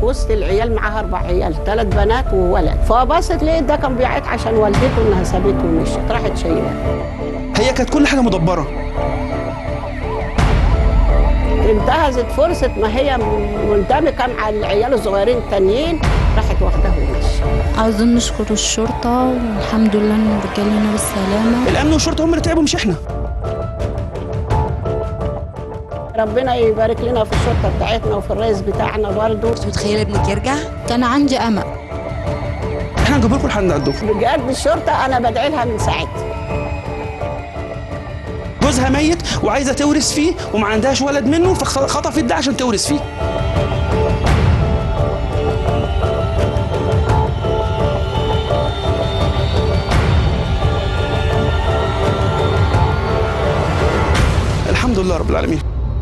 في وسط العيال معاها اربع عيال ثلاث بنات وولد فبصت لقيت ده كان بيعيط عشان والدته انها سابته ومشيت راحت شايلاه هي كانت كل حاجه مدبره انتهزت فرصه ما هي منتمكه مع العيال الصغيرين التانيين راحت واخداها ومشيت عاوزين نشكر الشرطة والحمد لله انه رجالنا بالسلامة الامن والشرطه هم اللي تعبوا مش احنا ربنا يبارك لنا في الشرطه بتاعتنا وفي الرئيس بتاعنا برضه انت متخيله ابنك يرجع كان عندي امل احنا هنجيب لكم لحد عندكم بجد الشرطه انا بدعي لها من ساعتها جوزها ميت وعايزه تورث فيه وما عندهاش ولد منه فخطفت ده عشان تورث فيه الحمد لله رب العالمين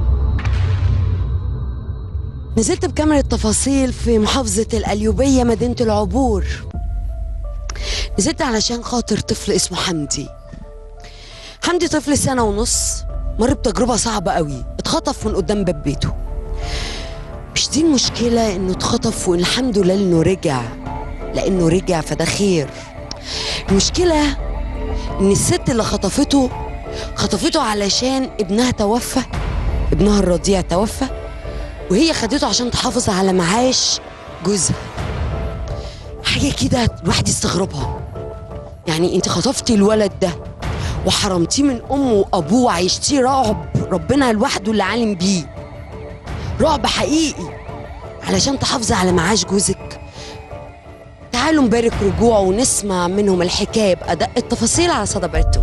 نزلت بكاميرا تفاصيل في محافظة القليوبية مدينة العبور نزلت علشان خاطر طفل اسمه حمدي حمدي طفل سنة ونص مر بتجربة صعبة قوي اتخطف من قدام باب بيته مش دي المشكلة انه اتخطف وان الحمد لله انه رجع لانه رجع فده خير المشكلة ان الست اللي خطفته خطفته علشان ابنها توفى ابنها الرضيع توفى وهي خدته عشان تحافظ على معاش جوزها حاجة كده الواحد يستغربها يعني انت خطفتي الولد ده وحرمتيه من امه وابوه وعيشتيه رعب ربنا لوحده اللي عالم بيه رعب حقيقي علشان تحافظي على معاش جوزك تعالوا نبارك رجوعه ونسمع منهم الحكايه بأدق التفاصيل على صدى برتو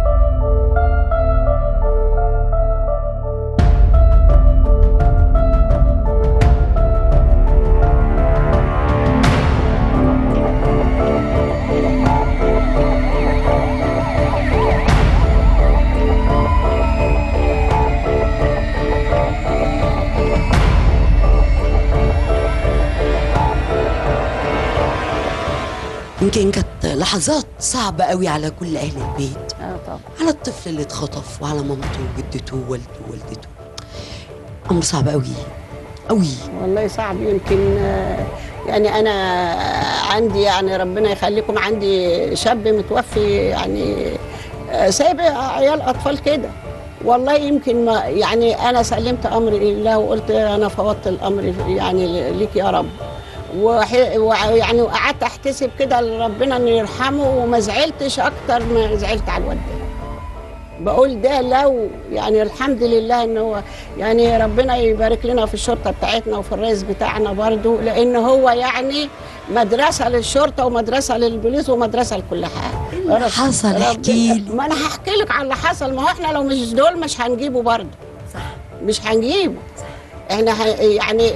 يمكن كانت لحظات صعبة قوي على كل أهل البيت اه طبعا على الطفل اللي اتخطف وعلى مامته وجدته ووالده ووالدته أمر صعب قوي قوي والله صعب يمكن آه، يعني انا عندي يعني ربنا يخليكم عندي شاب متوفي يعني آه، سايب عيال اطفال كده والله يمكن ما يعني انا سلمت امري لله وقلت انا فوضت الامر يعني ليك يا رب وح- ويعني وقعدت احتسب كده لربنا انه يرحمه وما زعلتش اكتر ما زعلت على الواد ده بقول ده لو يعني الحمد لله ان هو يعني ربنا يبارك لنا في الشرطه بتاعتنا وفي الرئيس بتاعنا برضو لان هو يعني مدرسه للشرطه ومدرسه للبوليس ومدرسه لكل حاجه اللي حصل؟ ربنا- احكيلي. ما انا هحكي لك على اللي حصل ما هو احنا لو مش دول مش هنجيبه برضو صح مش هنجيبه احنا ه... يعني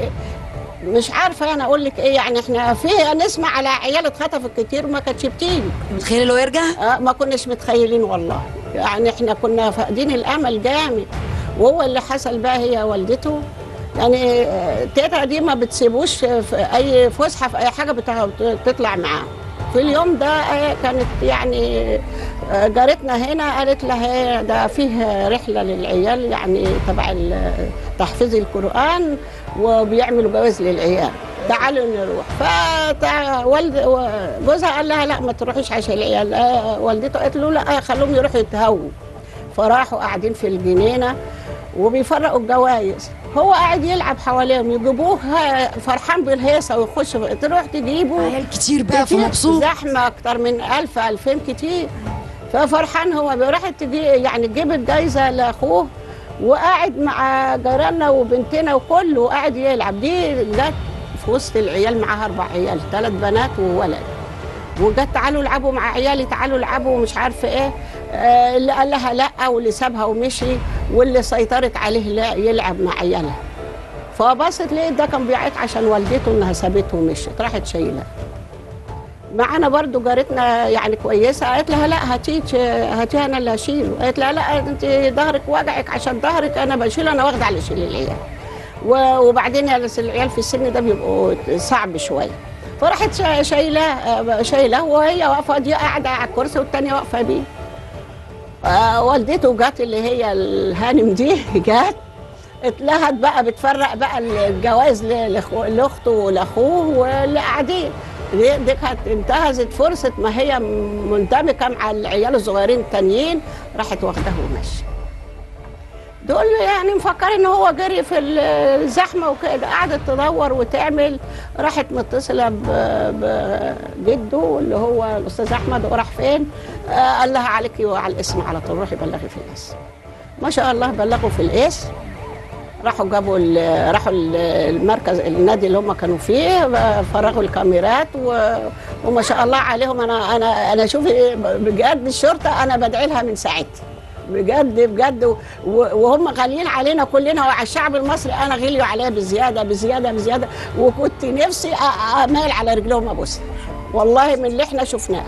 مش عارفه انا اقول لك ايه يعني احنا في نسمع على عيال اتخطفت كتير ما كانتش بتيجي متخيلة لو يرجع؟ آه، ما كناش متخيلين والله يعني احنا كنا فاقدين الامل جامد وهو اللي حصل بقى هي والدته يعني آه، تيتا دي ما بتسيبوش في اي فسحه في اي حاجه بتاع- بتطلع معاه في اليوم ده آه، كانت يعني آه، جارتنا هنا قالت لها ده فيه رحله للعيال يعني تبع ال- تحفيظ القران وبيعملوا جواز للعيال تعالوا نروح فتع... والد جوزها قال لها لا ما تروحيش عشان العيال آه، والدته قالت له لا خلوهم يروحوا يتهووا فراحوا قاعدين في الجنينه وبيفرقوا الجوائز هو قاعد يلعب حواليهم يجيبوه ها- فرحان بالهيصه ويخش تروح تجيبه عيال كتير بقى كتير، فمبسوط زحمه اكتر من 1000 2000 كتير ففرحان هو راحت تجي يعني تجيب الجايزه لاخوه وقاعد مع جيراننا وبنتنا وكله قاعد يلعب دي جت في وسط العيال معاها اربع عيال ثلاث بنات وولد وجت تعالوا العبوا مع عيالي تعالوا العبوا ومش عارفه ايه آه اللي قال لها لا واللي سابها ومشي واللي سيطرت عليه لا يلعب مع عيالها فبصت لقيت ده كان بيعيط عشان والدته انها سابته ومشيت راحت شايلها معانا برضو جارتنا يعني كويسه قالت لها لا هاتيه هاتيه انا اللي هشيله قالت لها لا انت ظهرك وجعك عشان ظهرك انا بشيله انا واخده على اشيل العيال و- وبعدين يا بس العيال في السن ده بيبقوا صعب شويه فراحت شا- شايلاه شايلاه وهي واقفه دي قاعده على الكرسي والتانيه واقفه بيه آه والدته جت اللي هي الهانم دي جت اتلهت بقى بتفرق بقى الجواز ل- لأخو- لاخته ولاخوه واللي قاعدين دي دي كانت انتهزت فرصه ما هي منتمكه مع العيال الصغيرين التانيين راحت واخداه وماشيه دول يعني مفكر ان هو جري في الزحمه وكده قعدت تدور وتعمل راحت متصله ب- بجده اللي هو الاستاذ احمد وراح فين آه قال لها عليكي وعلى الاسم على طول روحي بلغي في الاسم ما شاء الله بلغوا في الاسم راحوا جابوا ال- راحوا ال- المركز النادي اللي هم كانوا فيه فرغوا الكاميرات و... وما شاء الله عليهم انا انا انا شوف بجد الشرطه انا بدعي لها من ساعتها بجد بجد و- وهم غاليين علينا كلنا وعلى الشعب المصري انا غليوا عليا بزياده بزياده بزياده وكنت نفسي أ- امال على رجلهم ابوسها والله من اللي احنا شفناه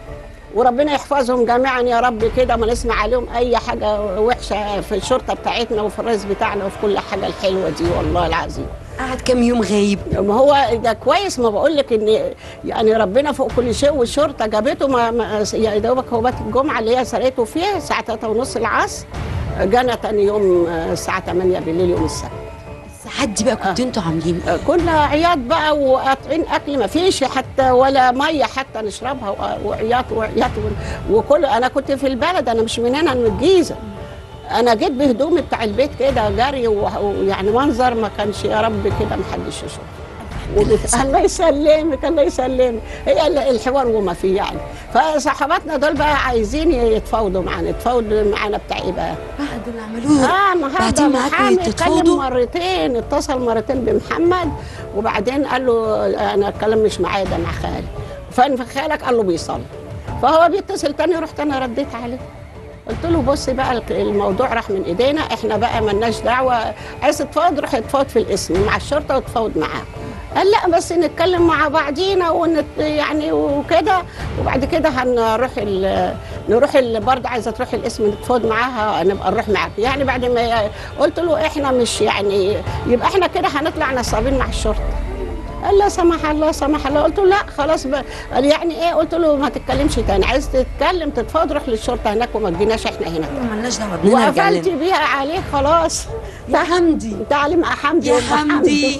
وربنا يحفظهم جميعا يا رب كده ما نسمع عليهم اي حاجه وحشه في الشرطه بتاعتنا وفي الرئيس بتاعنا وفي كل حاجه الحلوه دي والله العظيم قعد كام يوم غايب ما هو ده كويس ما بقول لك ان يعني ربنا فوق كل شيء والشرطه جابته ما, ما يا دوبك هو بات الجمعه اللي هي سرقته فيها الساعه 3 ونص العصر جانا تاني يوم آه، الساعه 8 بالليل يوم السبت الساعات دي بقى كنتوا انتوا عاملين ايه؟ كنا عياط بقى وقاطعين اكل ما فيش حتى ولا ميه حتى نشربها و- وعياط وعياط و- وكل انا كنت في البلد انا مش من هنا أنا من الجيزه انا جيت بهدومي بتاع البيت كده جري و- ويعني منظر ما كانش يا رب كده محدش يشوف وبت- الله يسلمك الله يسلمك هي ال- الحوار وما فيه يعني فصحباتنا دول بقى عايزين يتفاوضوا معانا يتفاوضوا معانا بتاع ايه بقى؟ بعد اللي عملوه اه ما هذا بعدين معاكم محامي اتكلم تتفاوضوا مرتين اتصل مرتين بمحمد وبعدين قال له انا الكلام مش معايا ده مع خالي فين خالك قال له بيصلي فهو بيتصل تاني رحت انا رديت عليه قلت له بص بقى الك- الموضوع راح من ايدينا احنا بقى ملناش دعوه عايز تتفاوض روح اتفاوض في الاسم مع الشرطه وتفاوض معاهم قال لا بس نتكلم مع بعضينا ونت يعني وكده وبعد كده هنروح ال- نروح ال- برضه عايزه تروح الاسم نتفاوض معاها نبقى نروح معاك يعني بعد ما قلت له احنا مش يعني يبقى احنا كده هنطلع نصابين مع الشرطه قال لا سمح الله سمح الله قلت له لا خلاص بقى قال يعني ايه قلت له ما تتكلمش تاني عايز تتكلم تتفاوض روح للشرطه هناك وما تجيناش احنا هنا مالناش دعوه بنرجع وقفلت لنا بيها عليه خلاص يا حمدي تعالي مع حمدي يا وأم حمدي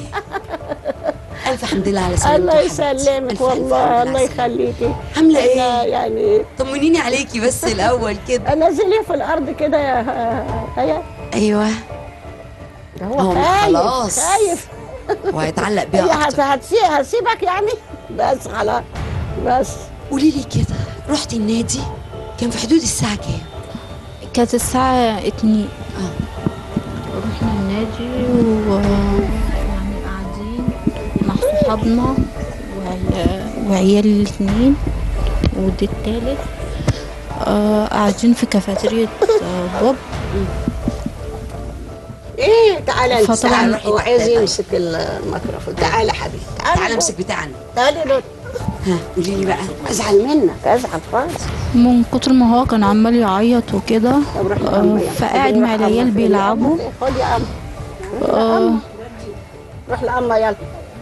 الف حمد لله على سلامتك الله يا حبيبتي. يسلمك ألف ألف والله حمد الله على سلامتك. يخليكي عامله أنا ايه؟ يعني طمنيني عليكي بس الاول كده انزليه في الارض كده يا هيا ايوه ده هو هو خايف خلاص. خايف وهيتعلق هي بيها هت- اكتر هتسي- هسيبك يعني بس خلاص بس قولي لي كده رحتي النادي كان في حدود الساعه كام؟ كانت الساعة اتنين اه رحنا النادي و يعني قاعدين مع صحابنا وعي- وعيال الاتنين ودي التالت آه قاعدين في كافيتيريا آه، بوب ايه تعالى انت فطبعاً تعالى روحي هو عايز تعالي. يمسك الميكروفون تعالى حبيبي تعالى امسك بتاعنا تعالي دول ها قولي لي بقى ازعل منك ازعل خالص من كتر ما هو كان عمال يعيط وكده طب روح آه، لأمي يلا. فقاعد روح مع لأمي العيال فين؟ بيلعبوا خد يا أم آه، روح لأمه يلا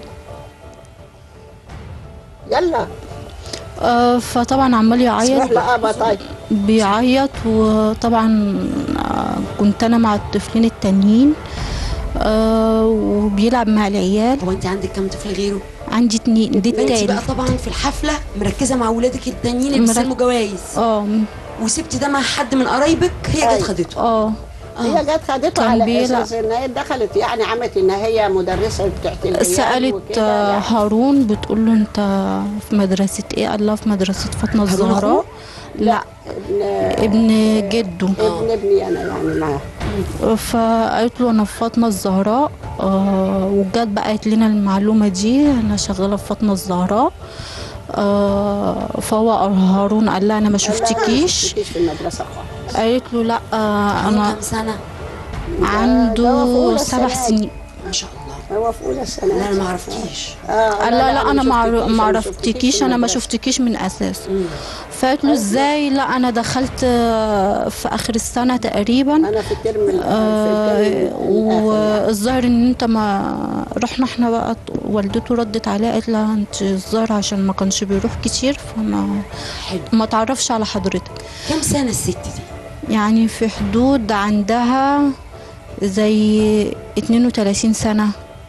يلا آه، فطبعا عمال يعيط روح لأبا طيب بيعيط وطبعا آه، كنت انا مع الطفلين التانيين آه، وبيلعب مع العيال هو انت عندك كام طفل غيره؟ عندي اتنين دي فانت بقى التالت طبعا في الحفله مركزه مع ولادك التانيين اللي مرك- بيستلموا جوائز اه وسبتي ده مع حد من قرايبك هي جت أيوة. خدته اه هي جت خدته كان على بيلعب. اساس ان هي دخلت يعني عملت ان هي مدرسه بتاعت العيال سألت وكده آه، يعني. هارون بتقول له انت في مدرسة ايه قال لها في مدرسة فاطمة الزهراء لا ابن ابن جده ابن ابني انا يعني معاه فقالت له انا في فاطمه الزهراء آه وجت بقى قالت لنا المعلومه دي انا شغاله في فاطمه الزهراء آه فهو هارون قال لها انا ما قال لها أنا ما شفتكيش شفتكيش في المدرسه خالص قالت له لا آه عنده انا كام سنه؟ ده- ده هو في عنده أولى سبع السنة سنين ما شاء الله هو في اولى السنه لا انا ما عرفتيش آه قال لا لا انا ما عر- ما شفتكيش عرفتكيش في انا ما المدرسة. شفتكيش من اساس فقالت له ازاي لا انا دخلت آه، في اخر السنه تقريبا انا في الترم ال- آه، في الترم الآخر يعني. والظاهر ان انت ما رحنا احنا بقى والدته ردت عليها قالت لها انت الظاهر عشان ما كانش بيروح كتير فما حلو ما تعرفش على حضرتك كام سنه الست دي؟ يعني في حدود عندها زي 32 سنة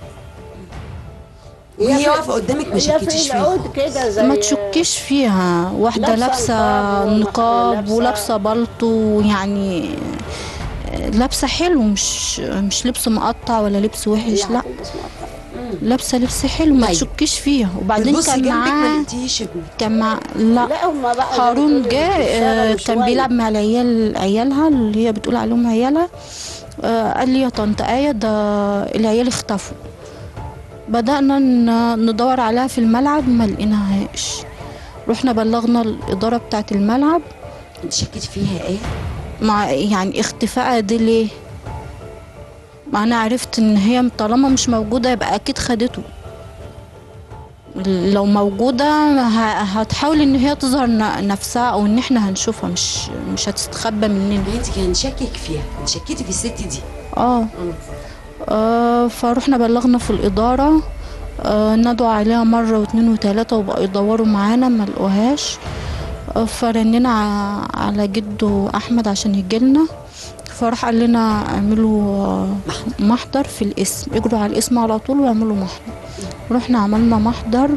وهي واقفه قدامك ما هي شكيتيش في فيها العود كده زي ما تشكيش فيها واحدة لابسة لابسة نقاب نقاب ولابسة- ولابسة بلطو يعني لابسة حلو مش مش لبس مقطع ولا لبس وحش يعني لا تلبس مقطع. لابسه لبس حلو ما طيب. تشكيش فيها وبعدين بتبصي كان جنبك ما معاه لقيتيش ابنك كان مع لا لا هما بقى زي ما هارون بتقولي جه آه، بيشتغلوا كان شوية. بيلعب مع العيال عيالها اللي هي بتقول عليهم عيالها آه، قال لي يا طنط آية ده العيال اختفوا بدأنا ن- ندور عليها في الملعب ما لقيناهاش رحنا بلغنا الإدارة بتاعة الملعب انت شكيتي فيها ايه مع يعني اختفائها دي ليه ما انا عرفت ان هي طالما مش موجوده يبقى اكيد خدته لو موجوده ه- هتحاول ان هي تظهر ن- نفسها او ان احنا هنشوفها مش مش هتستخبى مننا يعني انت كان شاكك فيها انت شكيتي في الست دي اه آه، فروحنا بلغنا في الإدارة آه نادوا عليها مرة واتنين وتلاتة وبقوا يدوروا معانا ما لقوهاش آه فرنينا ع- على جده أحمد عشان يجيلنا فراح قال لنا اعملوا آه، محضر في الاسم اجروا على الاسم على طول واعملوا محضر رحنا عملنا محضر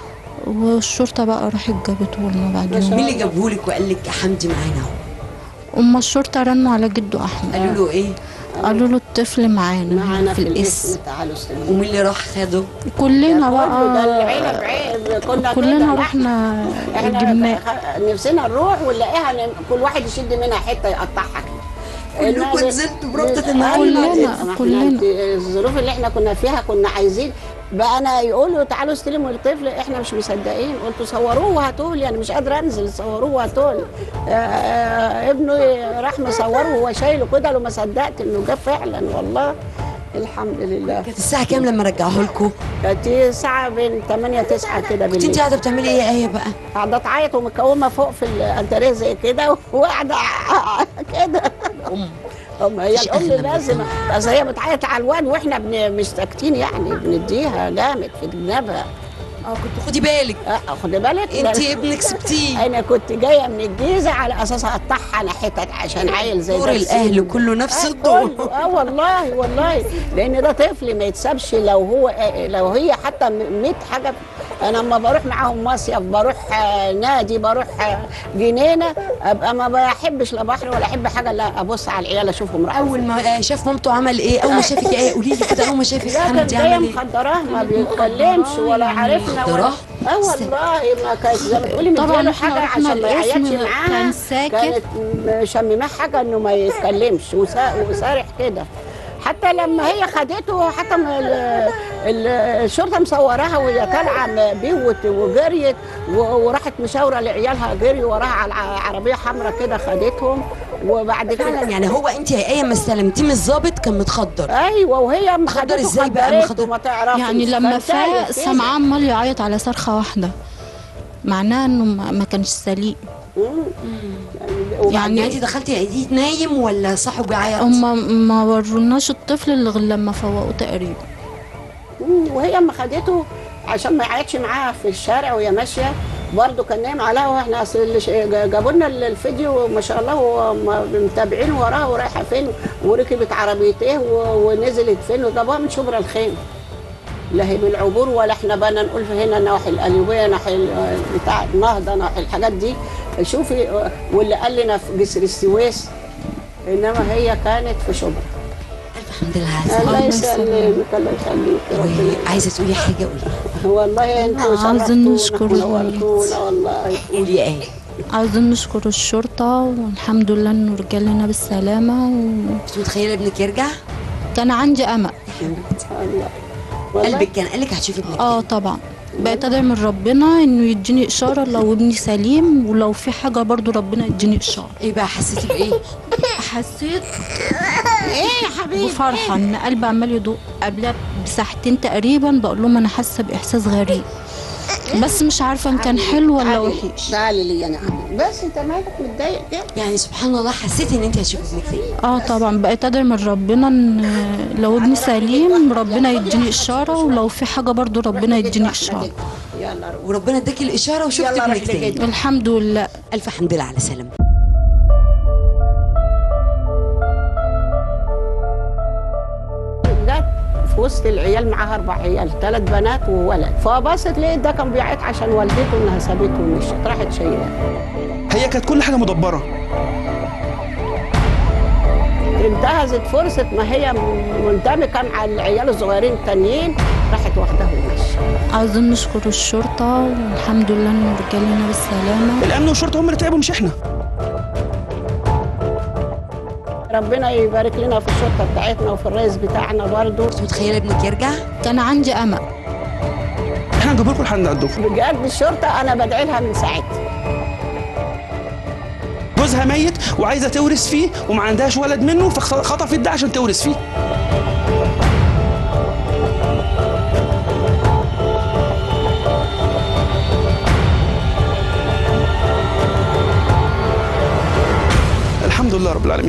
والشرطة بقى راحت جابته لنا بعد مين يوم اللي جابهولك وقال لك يا حمدي معانا اهو أما الشرطة رنوا على جده أحمد قالوا له ايه قالوا له الطفل معانا, معانا في الاسم تعالوا استلموا ومين اللي راح خده كلنا كله ده بقى العيله بعيد كنا كلنا كده، رحنا احنا جبناه خ- نفسنا نروح ونلاقيها ن- كل واحد يشد منها حته يقطعها كده كلكم إنها- نزلتوا بربطة آه، النهار كلنا، ما إحنا كلنا. الظروف اللي احنا كنا فيها كنا عايزين بقى انا يقولوا تعالوا استلموا الطفل احنا مش مصدقين قلت صوروه وهاتوه لي انا مش قادره انزل صوروه وهاتوه لي. آه، آه، ابنه راح مصوره وهو شايله كده لو ما صدقت انه جه فعلا والله الحمد لله كانت الساعه كام لما رجعوه لكم كانت هي ساعة بين 8 9 كده كنت انت بالليل قاعده بتعملي ايه يا ايه بقى قاعدة تعيط ومكومة فوق في الانتريه زي كده وقاعدة كده ام أم هي مش الأم أهلا لازم بس هي بتعيط على الواد واحنا بن- مش ساكتين يعني بنديها جامد في جنبها اه كنت خدي بالك أه، خدي بالك انت ده- ابنك سبتيه انا كنت جايه من الجيزه على اساس اقطعها انا حتت عشان عيل زي دور ده الاهل يسيب. كله نفس آه، الدور كله. اه والله والله لان ده طفل ما يتسابش لو هو آه، لو هي حتى 100 حاجه انا لما بروح معاهم مصيف بروح آه، نادي بروح آه، جنينه ابقى ما بحبش لا بحر ولا احب حاجه الا ابص على العيال اشوفهم راحوا اول ما آه، شاف مامته عمل ايه اول ما شافك ايه قولي لي كده اول ما شافك لا كان حمدي جايه عمل ايه مخدراه ما بيتكلمش ولا عرفنا ولا مخدراه؟ اه والله ما كانت زي ما تقولي طبعاً مديله إحنا حاجه رحنا عشان ما القسم يعيطش معاها كان ساكت. كانت مشمماه حاجه انه ما يتكلمش وسا- وسارح كده حتى لما هي خدته حتى ما ال- ال- الشرطه مصوراها وهي طالعه بيه وت- وجريت و- وراحت مشاوره لعيالها جري وراها على ع- عربيه حمراء كده خدتهم وبعد فعلا كده يعني هو انت يا ايه ما استلمتيه من الظابط كان متخدر ايوه وهي مخدر خدته إزاي بقى خدرته مخدر؟ ما تعرفش يعني لما كان فاق تايه كده. سمعان عمال يعيط على صرخة واحدة معناها انه ما ما كانش سليم مم. يعني يعني انت دخلتي لقيتيه نايم ولا صاحي بيعيط هما ما وروناش الطفل اللي غير لما فوقوه تقريبا مم. وهي اما خدته عشان ما يعيطش معاها في الشارع وهي ماشيه برضه كان نايم عليها واحنا اصل اللي ش- جابوا لنا ال- الفيديو ما شاء الله وهم متابعين وراها ورايحه فين وركبت عربيتيه و- ونزلت فين وجابوها من شبرا الخيم لا هي بالعبور ولا احنا بقى نقول في هنا نواحي القليوبيه نواحي ال- بتاع النهضه نواحي الحاجات دي شوفي واللي قال لنا في جسر السويس انما هي كانت في شبرا الف حمد لله على الله السلامة. يسلمك الله يخليك ربنا وعايزه تقولي حاجه قولي والله انتوا عاوزين شرفتونا نشكر ونورتونا والله قولي يا ايه عاوزين نشكر الشرطة والحمد لله انه رجع لنا بالسلامة كنت متخيله ابنك يرجع وكان عندي امل الله والله قلبك كان قالك هتشوفي ابنك اه طبعا بقيت ادعي من ربنا انه يديني اشارة لو ابني سليم ولو في حاجة برضو ربنا يديني اشارة ايه بقى حسيتي بايه حسيت ايه يا حبيبي بفرحة ان قلبي عمال يدق قبلها بساعتين تقريبا بقول لهم انا حاسة باحساس غريب بس مش عارفة ان كان حلو ولا وحش تعالي لي انا عمي بس انت مالك متضايق كده يعني سبحان الله حسيتي ان انت هتشوفي ابنك تاني اه طبعا بقيت ادعي من ربنا ان لو ابني سليم ربنا يديني اشاره ولو في حاجه برضو ربنا يديني اشاره يلا روح. وربنا اداكي الاشاره وشفت يلا ابنك روح تاني لجدك. الحمد لله الف حمد لله على سلامتك في وسط العيال معاها اربع عيال ثلاث بنات وولد فبصت لقيت ده كان بيعيط عشان والدته انها سابته ومشت راحت شايلاه هي كانت كل حاجه مدبره انتهزت فرصه ما هي مندمجه مع العيال الصغيرين التانيين راحت واخداه ومشت عاوزين نشكر الشرطة والحمد لله إنه رجالنا بالسلامة الامن والشرطه هم اللي تعبوا مش احنا ربنا يبارك لنا في الشرطه بتاعتنا وفي الرئيس بتاعنا برضه انت متخيله ابنك يرجع كان عندي أمل احنا هنجيب لكم الحل عندكم بجد الشرطه انا بدعي لها من ساعتها جوزها ميت وعايزه تورث فيه وما عندهاش ولد منه فخطفت ده عشان تورث فيه الحمد لله رب العالمين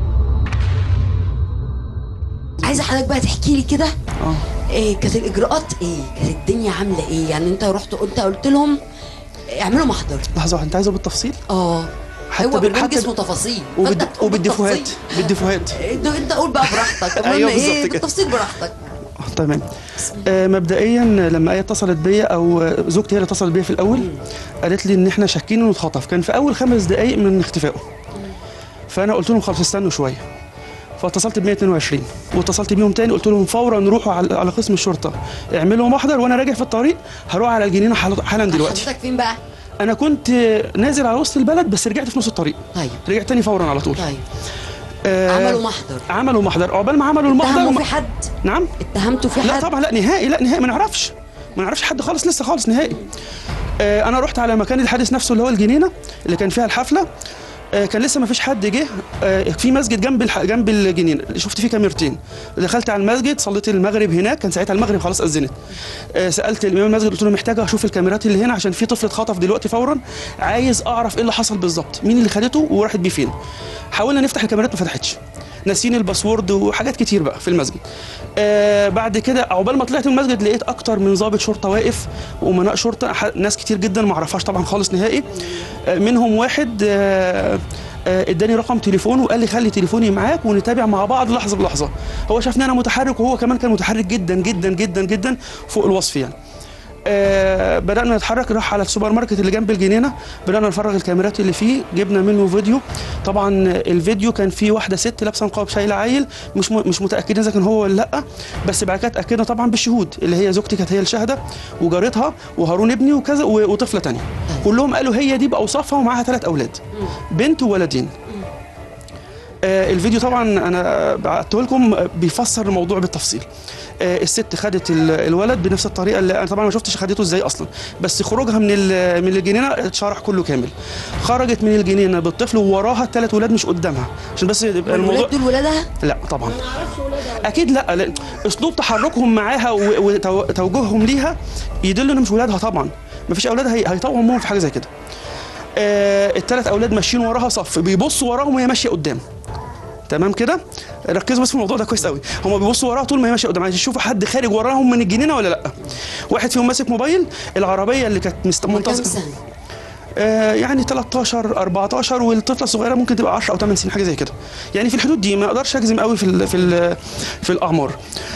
عايزه حضرتك بقى تحكي لي كده اه إيه كانت الاجراءات ايه كانت الدنيا عامله ايه يعني انت رحت قلت قلت لهم اعملوا محضر لحظه واحده انت عايزه بالتفصيل اه حتى هو بال- بالبنك حتى اسمه ب- تفاصيل وبالد... فأنت تقول وبالديفوهات بالتفصيل. بالديفوهات انت انت قول بقى براحتك المهم أيوة بالظبط ايه كده. بالتفصيل براحتك آه، تمام آه مبدئيا لما ايه اتصلت بيا او آه، زوجتي هي اللي اتصلت بيا في الاول قالت لي ان احنا شاكين انه اتخطف كان في اول خمس دقائق من اختفائه فانا قلت لهم خلاص استنوا شويه فاتصلت ب 122 واتصلت بيهم تاني قلت لهم فورا روحوا على على قسم الشرطه اعملوا محضر وانا راجع في الطريق هروح على الجنينه حالا حالا دلوقتي حضرتك فين بقى انا كنت نازل على وسط البلد بس رجعت في نص الطريق طيب رجعت تاني فورا على طول طيب آه عملوا محضر عملوا محضر عقبال ما عملوا المحضر اتهموا وما- في حد نعم اتهمتوا في لا حد طبعا لا نهائي لا نهائي ما نعرفش ما نعرفش حد خالص لسه خالص نهائي آه انا رحت على مكان الحادث نفسه اللي هو الجنينه اللي كان فيها الحفله آه كان لسه ما فيش حد جه آه في مسجد جنب الح... جنب الجنينه شفت فيه كاميرتين دخلت على المسجد صليت المغرب هناك كان ساعتها المغرب خلاص اذنت آه سالت الامام المسجد قلت له محتاج اشوف الكاميرات اللي هنا عشان في طفل اتخطف دلوقتي فورا عايز اعرف ايه اللي حصل بالظبط مين اللي خدته وراحت بيه فين حاولنا نفتح الكاميرات ما فتحتش ناسين الباسورد وحاجات كتير بقى في المسجد آه بعد كده عقبال ما طلعت من المسجد لقيت اكتر من ضابط شرطه واقف وامناء شرطه ح- ناس كتير جدا ما اعرفهاش طبعا خالص نهائي آه منهم واحد آه آه، اداني رقم تليفونه وقال لي خلي تليفوني معاك ونتابع مع بعض لحظه بلحظه هو شافني انا متحرك وهو كمان كان متحرك جدا جدا جدا جدا فوق الوصف يعني آه بدأنا نتحرك راح على السوبر ماركت اللي جنب الجنينة بدأنا نفرغ الكاميرات اللي فيه جبنا منه فيديو طبعا الفيديو كان فيه واحدة ست لابسة نقاب شايلة عيل مش م- مش متأكدين إذا كان هو ولا لأ بس بعد كده اتأكدنا طبعا بالشهود اللي هي زوجتي كانت هي الشاهدة وجارتها وهارون ابني وكذا و- وطفلة تانية كلهم قالوا هي دي بأوصافها ومعاها ثلاث أولاد بنت وولدين آه، الفيديو طبعا انا بعته لكم آه، بيفسر الموضوع بالتفصيل آه، الست خدت ال- الولد بنفس الطريقه اللي انا طبعا ما شفتش خدته ازاي اصلا بس خروجها من ال- من الجنينه اتشرح كله كامل خرجت من الجنينه بالطفل ووراها الثلاث ولاد مش قدامها عشان بس يبقى الموضوع الولاد دول ولادها لا طبعا اكيد لا لأن اسلوب تحركهم معاها و- وتوجههم ليها يدل انهم مش ولادها طبعا مفيش اولاد هي- هيطوعوا امهم في حاجه زي كده آه الثلاث اولاد ماشيين وراها صف بيبصوا وراهم وهي ماشيه قدام تمام كده ركزوا بس في الموضوع ده كويس قوي هم بيبصوا وراها طول ما هي ماشيه قدام عايز يشوفوا حد خارج وراهم من الجنينه ولا لا واحد فيهم ماسك موبايل العربيه اللي كانت مست- كام منتظره سنه آه، يعني 13 14 والطفله الصغيره ممكن تبقى 10 او 8 سنين حاجه زي كده يعني في الحدود دي ما اقدرش اجزم قوي في ال في ال في الاعمار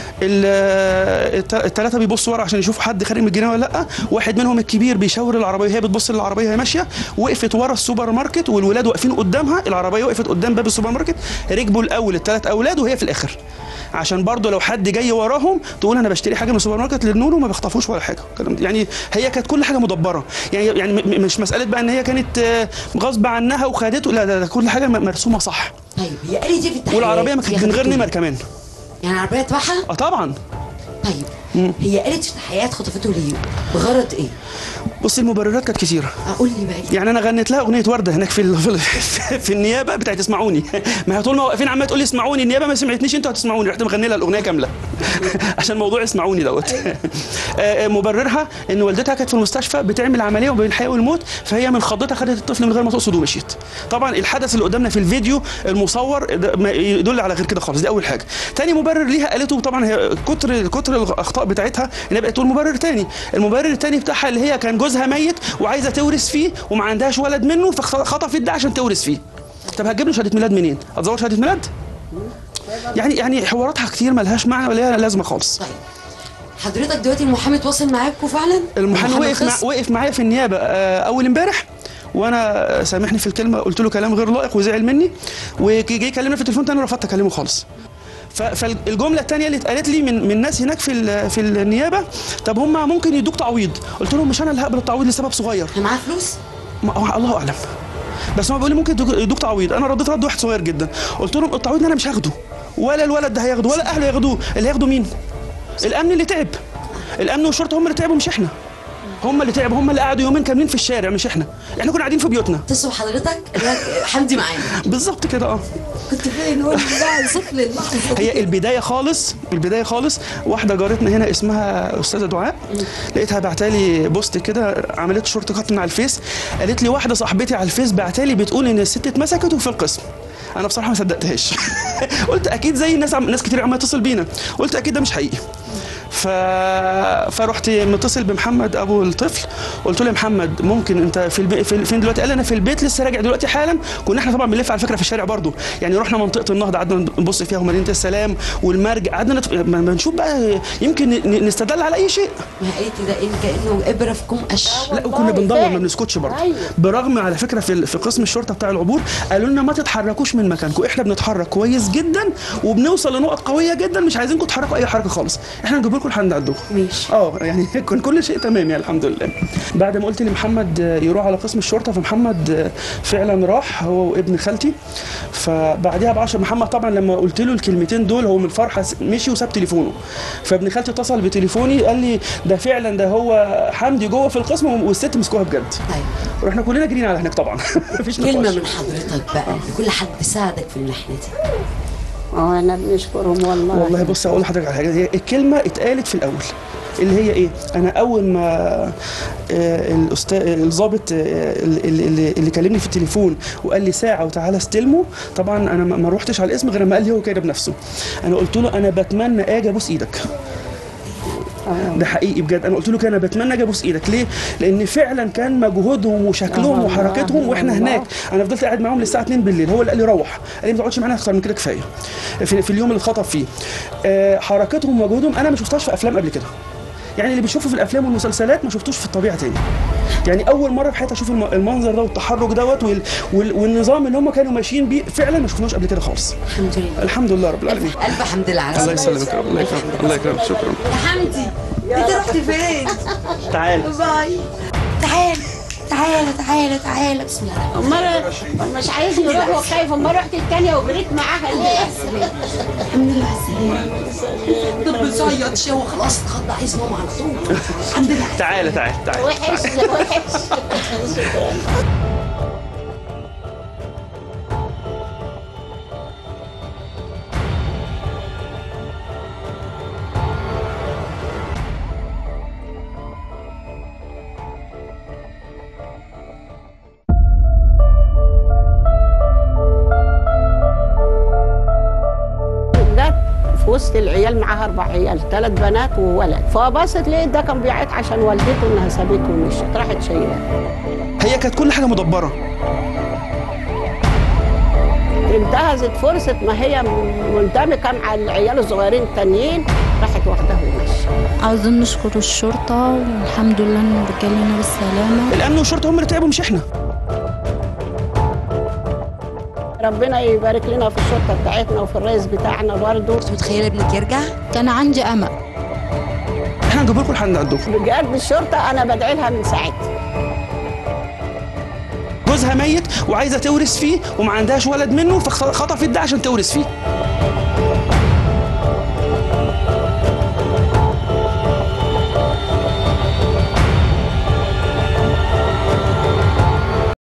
الثلاثه بيبصوا ورا عشان يشوفوا حد خارج من الجنينه ولا لا واحد منهم الكبير بيشاور العربيه وهي بتبص للعربيه وهي ماشيه وقفت ورا السوبر ماركت والولاد واقفين قدامها العربيه وقفت قدام باب السوبر ماركت ركبوا الاول الثلاث اولاد وهي في الاخر عشان برضه لو حد جاي وراهم تقول انا بشتري حاجه من السوبر ماركت للنور وما بيخطفوش ولا حاجه الكلام ده. يعني هي كانت كل حاجه مدبره يعني يعني م- م- مش مساله بقى ان هي كانت آه، غصب عنها وخدته لا لا, لا كل حاجه م- مرسومه صح طيب هي قالت ايه في التحقيق والعربيه ما كانت من غير نمر كمان يعني العربيه تبعها اه طبعا طيب هي قالت في التحقيقات خطفته ليه بغرض ايه بص المبررات كانت كثيره اقول لي بقى يعني انا غنيت لها اغنيه ورده هناك في ال- في, ال- في النيابه بتاعت اسمعوني ما هي طول ما واقفين عماله تقول لي اسمعوني النيابه ما سمعتنيش انتوا هتسمعوني رحت مغني لها الاغنيه كامله عشان موضوع اسمعوني دوت آه، آه، مبررها ان والدتها كانت في المستشفى بتعمل عمليه وبين الحياه والموت فهي من خضتها خدت الطفل من غير ما تقصد ومشيت طبعا الحدث اللي قدامنا في الفيديو المصور ده ما يدل على غير كده خالص دي اول حاجه تاني مبرر ليها قالته طبعا هي كتر كتر الاخطاء بتاعتها ان هي بقت تقول مبرر تاني المبرر التاني بتاعها اللي هي كان جوزها ميت وعايزه تورث فيه وما عندهاش ولد منه فخطفت ده عشان تورث فيه طب هتجيب له شهاده ميلاد منين هتزور شهاده ميلاد يعني يعني حواراتها كتير ملهاش معنى ولا لها لازمه خالص طيب حضرتك دلوقتي المحامي تواصل معاكوا فعلا المحامي وقف مع الخصم؟ وقف معايا في النيابه آه، اول امبارح وانا سامحني في الكلمه قلت له كلام غير لائق وزعل مني وجي يكلمني في التليفون تاني ورفضت اكلمه خالص ف- فالجمله الثانيه اللي اتقالت لي من من ناس هناك في ال- في النيابه طب هم ممكن يدوك تعويض قلت لهم مش انا اللي هقبل التعويض لسبب صغير كان معاه فلوس ما هو الله اعلم بس هو بيقول لي ممكن يدوك- يدوك تعويض انا رديت رد واحد صغير جدا قلت لهم التعويض ده انا مش هاخده ولا الولد ده هياخده ولا اهله ياخدوه اللي هياخده مين الامن اللي تعب الامن والشرطه هم اللي تعبوا مش احنا هم اللي تعبوا هم اللي قعدوا يومين كاملين في الشارع مش احنا احنا كنا قاعدين في بيوتنا اتصلوا حضرتك الواد حمدي معانا بالظبط كده اه كنت فين قول لي بقى صف لي اللحظه هي البدايه خالص البدايه خالص واحده جارتنا هنا اسمها استاذه دعاء لقيتها بعتالي بوست كده عملت شورت كات من على الفيس قالت لي واحده صاحبتي على الفيس بعتالي بتقول ان الست اتمسكت وفي القسم انا بصراحه ما صدقتهاش قلت اكيد زي الناس عم... ناس كتير عماله تتصل بينا قلت اكيد ده مش حقيقي ف... فرحت متصل بمحمد ابو الطفل قلت له يا محمد ممكن انت في, البي... في ال- فين دلوقتي قال لي انا في البيت لسه راجع دلوقتي حالا كنا احنا طبعا بنلف على فكره في الشارع برضو يعني رحنا منطقه النهضه قعدنا نبص فيها ومدينه السلام والمرج قعدنا نت... ما ما نشوف بقى يمكن ن- نستدل على اي شيء ما قالت ده إن كانه ابره في كم قش لا وكنا والله بندور ما فعلا. بنسكتش برضه أيوة. برغم على فكره في في قسم الشرطه بتاع العبور قالوا لنا ما تتحركوش من مكانكم احنا بنتحرك كويس جدا وبنوصل لنقط قويه جدا مش عايزينكم تحركوا اي حركه خالص احنا نجيب لكم الحل عندكم ماشي اه يعني كان كل شيء تمام يعني الحمد لله بعد ما قلت لمحمد آه، يروح على قسم الشرطه فمحمد آه، فعلا راح هو وابن خالتي فبعدها بعشر محمد طبعا لما قلت له الكلمتين دول هو من الفرحه س- مشي وساب تليفونه فابن خالتي اتصل بتليفوني قال لي ده فعلا ده هو حمدي جوه في القسم والست مسكوها بجد طيب ورحنا كلنا جرينا على هناك طبعا مفيش كلمه نقاش من حضرتك بقى لكل حد ساعدك في الناحيه دي اه انا بنشكرهم والله والله بص اقول لحضرتك على حاجه هي الكلمه اتقالت في الاول اللي هي ايه انا اول ما آه، الاستاذ الضابط آه، اللي, اللي, اللي كلمني في التليفون وقال لي ساعه وتعالى استلمه طبعا انا ما ما روحتش على الاسم غير ما قال لي هو كده بنفسه انا قلت له انا بتمنى اجي ابوس ايدك ده حقيقي بجد انا قلت له كده انا بتمنى اجي ابوس ايدك ليه لان فعلا كان مجهودهم وشكلهم آه وحركتهم والله، واحنا والله. هناك انا فضلت قاعد معاهم للساعه 2 بالليل هو اللي قال لي روح قال لي ما تقعدش معانا اكتر من كده كفايه في, في اليوم اللي اتخطب فيه آه، حركتهم ومجهودهم انا ما شفتهاش في افلام قبل كده يعني اللي بيشوفه في الافلام والمسلسلات ما شفتوش في الطبيعه تاني يعني اول مره في حياتي اشوف الم- المنظر ده والتحرك دوت وال... وال... والنظام اللي هم كانوا ماشيين بيه فعلا ما شفناش قبل كده خالص الحمد لله الحمد لله رب العالمين الف حمد لله على الله السلامة. يسلمك يا رب الله يكرمك الله يكرمك شكرا يا حمدي انت رحت فين تعال باي تعال تعالى تعالى تعالى بسم الله الرحمن امال مش عايز يروح وخايف امال رحت التانية وجريت معاها ليه؟ الحمد لله على السلامة طب بتصيط شو خلاص اتخض عايز ماما على طول الحمد لله تعال تعال تعال وحش وحش جت في وسط العيال معاها اربع عيال ثلاث بنات وولد فبصت لقيت ده كان بيعيط عشان والدته انها سابته ومشت راحت شايلاه هي كانت كل حاجه مدبره انتهزت فرصه ما هي مندمجه مع العيال الصغيرين التانيين راحت واخداه ومشي عاوزين نشكر الشرطة والحمد لله انه رجالنا بالسلامة الامن والشرطه هم اللي تعبوا مش احنا ربنا يبارك لنا في الشرطه بتاعتنا وفي الرئيس بتاعنا برضه كنت متخيله ابنك يرجع كان عندي امل احنا هنجيب لكم الحل عندكم بجد الشرطه انا بدعي لها من ساعتها جوزها ميت وعايزه تورث فيه وما عندهاش ولد منه فخطفت ده عشان تورث فيه